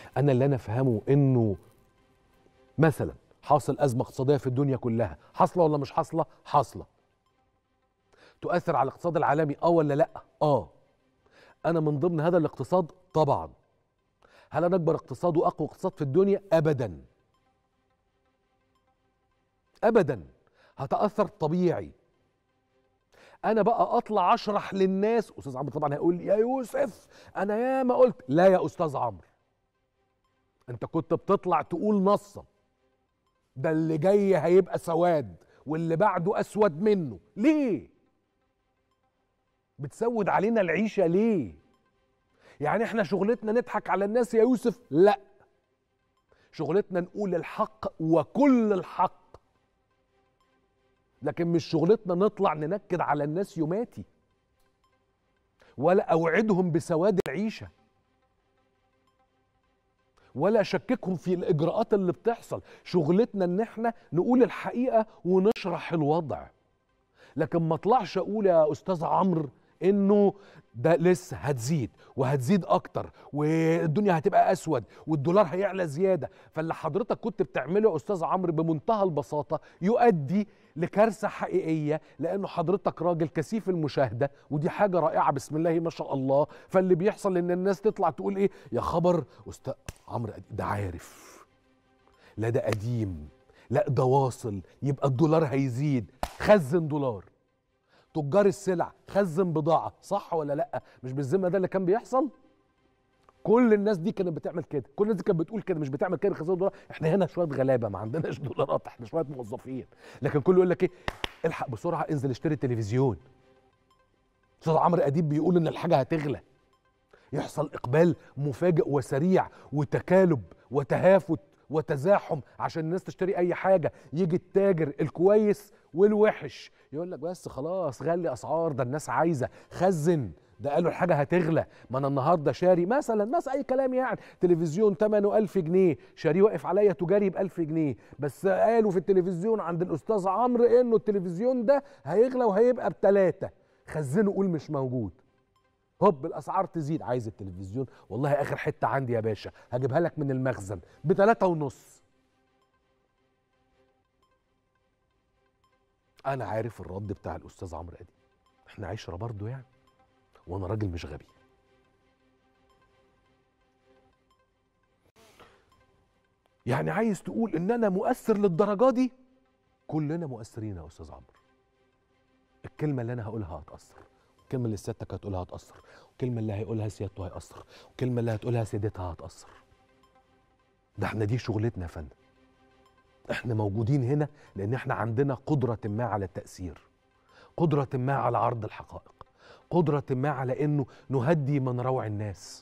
انا اللي انا افهمه انه مثلا حاصل ازمه اقتصاديه في الدنيا كلها حاصله ولا مش حاصله حاصله تؤثر على الاقتصاد العالمي اه ولا لا اه انا من ضمن هذا الاقتصاد طبعا هل انا اكبر اقتصاد واقوى اقتصاد في الدنيا ابدا ابدا هتاثر طبيعي انا بقى اطلع اشرح للناس استاذ عمرو طبعا هيقول لي يا يوسف انا يا ما قلت لا يا استاذ عمرو انت كنت بتطلع تقول نصا ده اللي جاي هيبقى سواد واللي بعده اسود منه ليه بتسود علينا العيشه ليه يعني احنا شغلتنا نضحك على الناس يا يوسف لا شغلتنا نقول الحق وكل الحق لكن مش شغلتنا نطلع ننكد على الناس يوماتي ولا اوعدهم بسواد العيشه ولا اشككهم في الاجراءات اللي بتحصل شغلتنا ان احنا نقول الحقيقه ونشرح الوضع لكن ما اطلعش اقول يا استاذ عمرو انه ده لسه هتزيد وهتزيد اكتر والدنيا هتبقى اسود والدولار هيعلى زياده فاللي حضرتك كنت بتعمله يا استاذ عمرو بمنتهى البساطه يؤدي لكارثه حقيقيه لانه حضرتك راجل كثيف المشاهده ودي حاجه رائعه بسم الله ما شاء الله فاللي بيحصل ان الناس تطلع تقول ايه يا خبر استاذ عمرو ده عارف لا ده قديم لا ده واصل يبقى الدولار هيزيد خزن دولار تجار السلع خزن بضاعه صح ولا لا مش بالذمه ده اللي كان بيحصل كل الناس دي كانت بتعمل كده كل الناس دي كانت بتقول كده مش بتعمل كده خزان دولار احنا هنا شويه غلابه ما عندناش دولارات احنا شويه موظفين لكن كله يقول لك ايه الحق بسرعه انزل اشتري التلفزيون استاذ عمرو اديب بيقول ان الحاجه هتغلى يحصل اقبال مفاجئ وسريع وتكالب وتهافت وتزاحم عشان الناس تشتري اي حاجه يجي التاجر الكويس والوحش يقول لك بس خلاص غلي اسعار ده الناس عايزه خزن ده قالوا الحاجه هتغلى ما انا النهارده شاري مثلا مثلا اي كلام يعني تلفزيون ثمنه 1000 جنيه شاريه واقف عليا تجاري ب 1000 جنيه بس قالوا في التلفزيون عند الاستاذ عمرو انه التلفزيون ده هيغلى وهيبقى بثلاثه خزنه قول مش موجود هوب الاسعار تزيد عايز التلفزيون والله اخر حته عندي يا باشا هجيبها لك من المخزن بتلاتة ونص انا عارف الرد بتاع الاستاذ عمرو ادي احنا عشره برضو يعني وانا راجل مش غبي يعني عايز تقول ان انا مؤثر للدرجه دي كلنا مؤثرين يا استاذ عمرو الكلمه اللي انا هقولها هتاثر الكلمه اللي سيادتك هتقولها هتاثر الكلمه اللي هيقولها سيادته هيأثر الكلمه اللي هتقولها سيادتها هتأثر ده احنا دي شغلتنا يا فندم احنا موجودين هنا لان احنا عندنا قدره ما على التاثير قدره ما على عرض الحقائق قدره ما على انه نهدي من روع الناس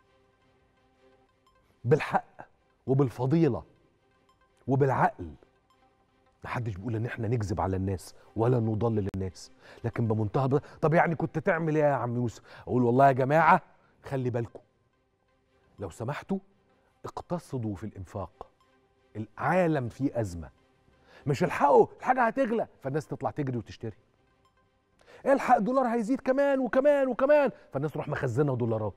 بالحق وبالفضيله وبالعقل محدش بيقول ان احنا نكذب على الناس ولا نضلل الناس لكن بمنتهى البساطه طب يعني كنت تعمل ايه يا عم يوسف اقول والله يا جماعه خلي بالكم لو سمحتوا اقتصدوا في الانفاق العالم فيه ازمه مش الحقوا الحاجه هتغلى فالناس تطلع تجري وتشتري الحق الدولار هيزيد كمان وكمان وكمان فالناس تروح مخزنه دولارات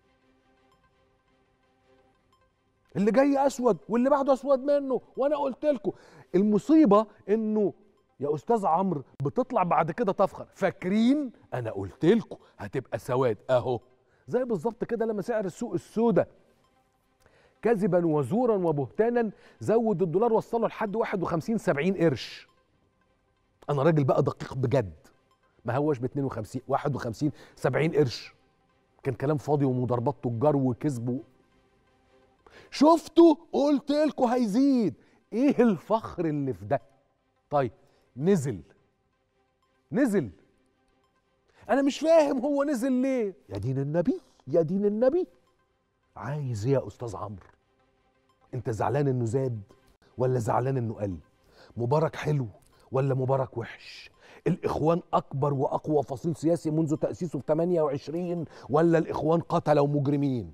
اللي جاي اسود واللي بعده اسود منه وانا قلت لكم المصيبه انه يا استاذ عمرو بتطلع بعد كده تفخر فاكرين انا قلت لكم هتبقى سواد اهو زي بالظبط كده لما سعر السوق السوداء كذبا وزورا وبهتانا زود الدولار وصله لحد 51 70 قرش انا راجل بقى دقيق بجد ما هوش ب 52 51 70 قرش كان كلام فاضي ومضاربات تجار وكذب و... شفتوا قلت لكم هيزيد ايه الفخر اللي في ده طيب نزل نزل انا مش فاهم هو نزل ليه يا دين النبي يا دين النبي عايز ايه يا استاذ عمرو انت زعلان انه زاد ولا زعلان انه قل مبارك حلو ولا مبارك وحش الاخوان اكبر واقوى فصيل سياسي منذ تاسيسه في 28 ولا الاخوان قتلوا مجرمين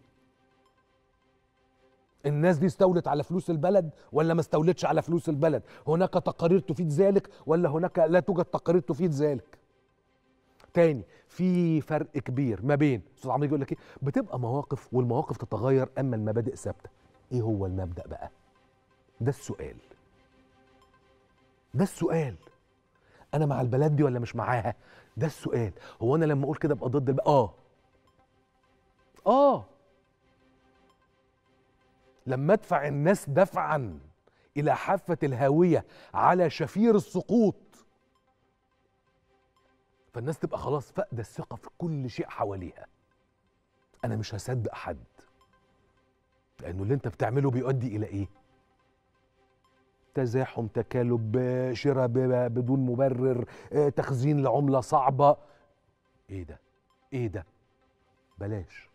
الناس دي استولت على فلوس البلد ولا ما استولتش على فلوس البلد هناك تقارير تفيد ذلك ولا هناك لا توجد تقارير تفيد ذلك تاني في فرق كبير ما بين استاذ عمرو يقول لك ايه بتبقى مواقف والمواقف تتغير اما المبادئ ثابته ايه هو المبدا بقى ده السؤال ده السؤال انا مع البلد دي ولا مش معاها ده السؤال هو انا لما اقول كده ابقى ضد الب... اه اه لما ادفع الناس دفعا الى حافه الهاويه على شفير السقوط فالناس تبقى خلاص فاقده الثقه في كل شيء حواليها انا مش هصدق حد لانه اللي انت بتعمله بيؤدي الى ايه تزاحم تكالب شراء ب- بدون مبرر آه، تخزين لعمله صعبه ايه ده ايه ده بلاش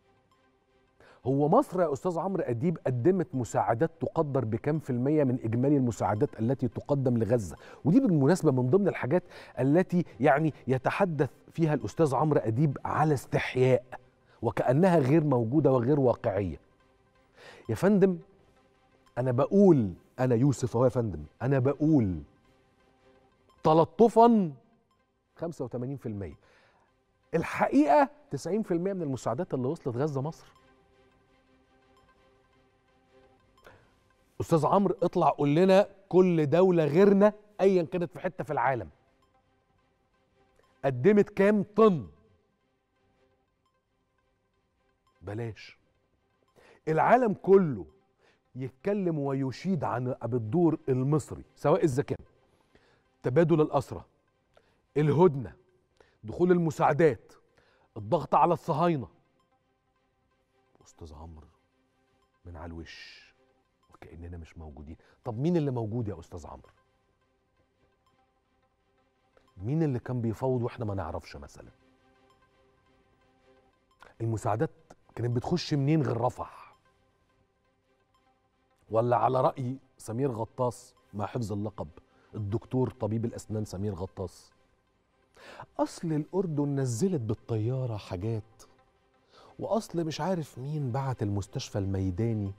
هو مصر يا استاذ عمرو اديب قدمت مساعدات تقدر بكم في الميه من اجمالي المساعدات التي تقدم لغزه ودي بالمناسبه من ضمن الحاجات التي يعني يتحدث فيها الاستاذ عمرو اديب على استحياء وكانها غير موجوده وغير واقعيه يا فندم انا بقول انا يوسف اهو يا فندم انا بقول تلطفا 85% الحقيقه 90% من المساعدات اللي وصلت غزه مصر استاذ عمرو اطلع قول لنا كل دوله غيرنا ايا كانت في حته في العالم قدمت كام طن بلاش العالم كله يتكلم ويشيد عن بالدور المصري سواء اذا كان تبادل الاسرى الهدنه دخول المساعدات الضغط على الصهاينه استاذ عمرو من على الوش وكاننا مش موجودين طب مين اللي موجود يا استاذ عمرو مين اللي كان بيفاوض واحنا ما نعرفش مثلا المساعدات كانت بتخش منين غير رفح ولا على رأي سمير غطاس مع حفظ اللقب الدكتور طبيب الأسنان سمير غطاس أصل الأردن نزلت بالطيارة حاجات وأصل مش عارف مين بعت المستشفى الميداني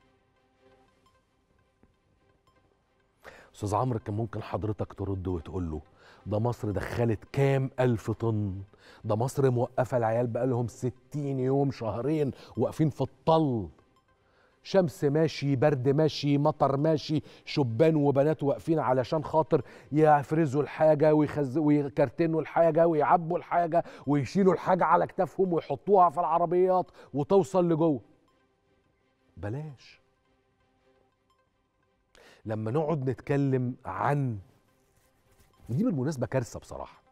أستاذ عمرو كان ممكن حضرتك ترد وتقول له ده مصر دخلت كام ألف طن ده مصر موقفة العيال بقالهم ستين يوم شهرين واقفين في الطل شمس ماشي برد ماشي مطر ماشي شبان وبنات واقفين علشان خاطر يفرزوا الحاجة ويخز... ويكرتنوا الحاجة ويعبوا الحاجة ويشيلوا الحاجة على كتافهم ويحطوها في العربيات وتوصل لجوه بلاش لما نقعد نتكلم عن ودي بالمناسبة كارثة بصراحة